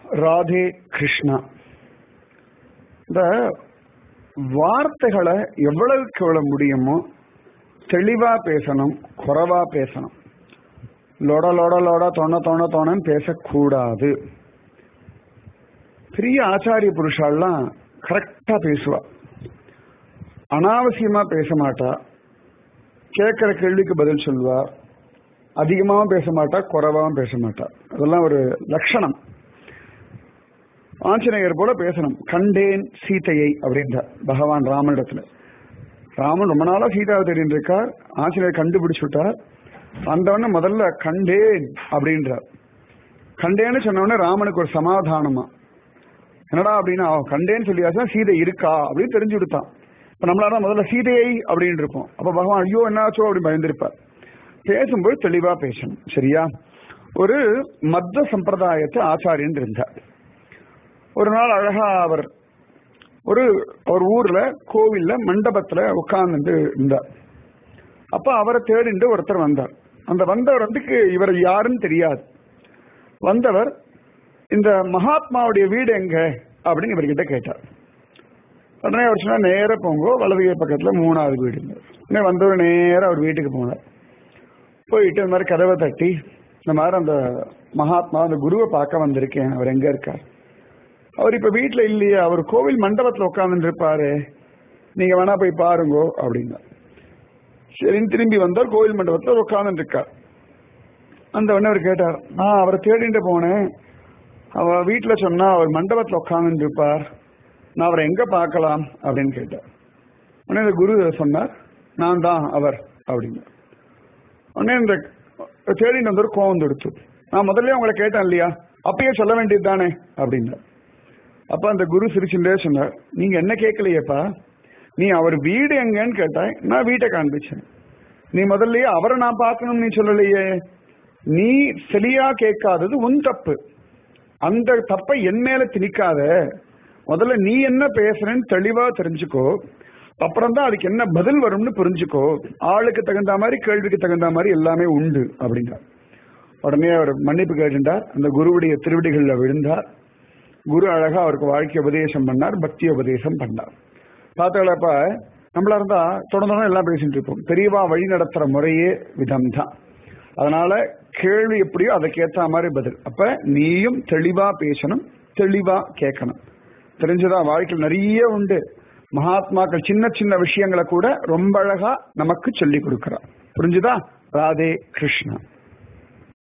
ராதே கிருஷ்ணா இந்த வார்த்தைகளை எவ்வளவுக்கு எவ்வளவு முடியுமோ தெளிவா பேசணும் குறைவா பேசணும் லொட லொட லொட தொண தொண தொணன்னு பேசக்கூடாது பெரிய ஆச்சாரிய புருஷாலாம் கரெக்டா பேசுவா அனாவசியமா பேச மாட்டா கேட்கிற கேள்விக்கு பதில் சொல்லுவா அதிகமாகவும் பேச மாட்டா குறைவாகவும் பேச மாட்டா அதெல்லாம் ஒரு லட்சணம் ஆஞ்சநேயர் போல பேசணும் கண்டேன் சீதையை அப்படின்றார் பகவான் ராமனிடத்துல ராமன் ரொம்ப நாளா சீதாவை தெரியும் இருக்கார் ஆஞ்சநேயர் கண்டுபிடிச்சு விட்டார் வந்தவொடனே முதல்ல கண்டேன் அப்படின்றார் கண்டேன்னு சொன்னவொடனே ராமனுக்கு ஒரு சமாதானமா என்னடா அப்படின்னா அவன் கண்டேன்னு சொல்லியாச்சுன்னா சீதை இருக்கா அப்படின்னு தெரிஞ்சு விடுத்தான் இப்ப நம்மளால முதல்ல சீதையை அப்படின்னு இருப்போம் அப்ப பகவான் ஐயோ என்னாச்சோ அப்படின்னு பயந்திருப்பார் பேசும்போது தெளிவா பேசணும் சரியா ஒரு மத்த சம்பிரதாயத்தை ஆச்சாரியன் இருந்தார் ஒரு நாள் அழகா அவர் ஒரு ஒரு ஊர்ல கோவில்ல மண்டபத்துல உட்கார்ந்து இருந்தார் அப்ப அவரை தேடிண்டு ஒருத்தர் வந்தார் அந்த வந்தவர் வந்து இவர் யாருன்னு தெரியாது வந்தவர் இந்த மகாத்மாவுடைய வீடு எங்க அப்படின்னு இவர்கிட்ட கேட்டார் உடனே அவர் சொன்னா நேர போங்க வலது கை பக்கத்துல மூணாவது வீடுங்க உடனே வந்தவர் நேரம் அவர் வீட்டுக்கு போனார் போயிட்டு இந்த மாதிரி கதவை தட்டி இந்த மாதிரி அந்த மகாத்மா அந்த குருவை பார்க்க வந்திருக்கேன் அவர் எங்க இருக்கார் அவர் இப்ப வீட்டுல இல்லையே அவர் கோவில் மண்டபத்துல உட்கார்ந்து இருப்பாரு நீங்க வேணா போய் பாருங்கோ அப்படின்னா சரின்னு திரும்பி வந்தார் கோவில் மண்டபத்துல உட்கார்ந்து இருக்கார் அந்த உடனே அவர் கேட்டார் நான் அவரை தேடிட்டு போனேன் அவர் வீட்டுல சொன்னா அவர் மண்டபத்துல உட்கார்ந்து இருப்பார் நான் அவரை எங்க பார்க்கலாம் அப்படின்னு கேட்டார் உடனே இந்த குரு சொன்னார் நான் தான் அவர் அப்படின்னு உடனே இந்த தேடிட்டு வந்தவர் கோவம் தொடுத்து நான் முதல்ல உங்களை கேட்டேன் இல்லையா அப்பயே சொல்ல வேண்டியது தானே அப்படின்னார் அப்ப அந்த குரு சிரிச்சுட்டே சொன்னார் நீங்க என்ன கேட்கலையேப்பா நீ அவர் வீடு எங்கன்னு கேட்டாய் நான் வீட்டை காண்பிச்சேன் நீ முதல்லயே அவரை நான் பார்க்கணும்னு நீ சொல்லலையே நீ சரியா கேட்காதது உன் தப்பு அந்த தப்பை என் மேல திணிக்காத முதல்ல நீ என்ன பேசுறேன்னு தெளிவா தெரிஞ்சுக்கோ அப்புறம் தான் அதுக்கு என்ன பதில் வரும்னு புரிஞ்சுக்கோ ஆளுக்கு தகுந்த மாதிரி கேள்விக்கு தகுந்த மாதிரி எல்லாமே உண்டு அப்படின்றார் உடனே அவர் மன்னிப்பு கேட்டுட்டார் அந்த குருவுடைய திருவடிகளில் விழுந்தார் குரு அழகா அவருக்கு வாழ்க்கை உபதேசம் பண்ணார் பக்தி உபதேசம் பண்ணார் பார்த்தாலப்ப நம்மளா இருந்தா தொடர்ந்து எல்லாம் பேசிட்டு இருப்போம் பெரியவா வழி நடத்துற முறையே விதம் தான் அதனால கேள்வி எப்படியோ அதுக்கேற்ற மாதிரி பதில் அப்ப நீயும் தெளிவா பேசணும் தெளிவா கேட்கணும் தெரிஞ்சதா வாழ்க்கையில் நிறைய உண்டு மகாத்மாக்கள் சின்ன சின்ன விஷயங்களை கூட ரொம்ப அழகா நமக்கு சொல்லி கொடுக்கிறார் புரிஞ்சுதா ராதே கிருஷ்ணா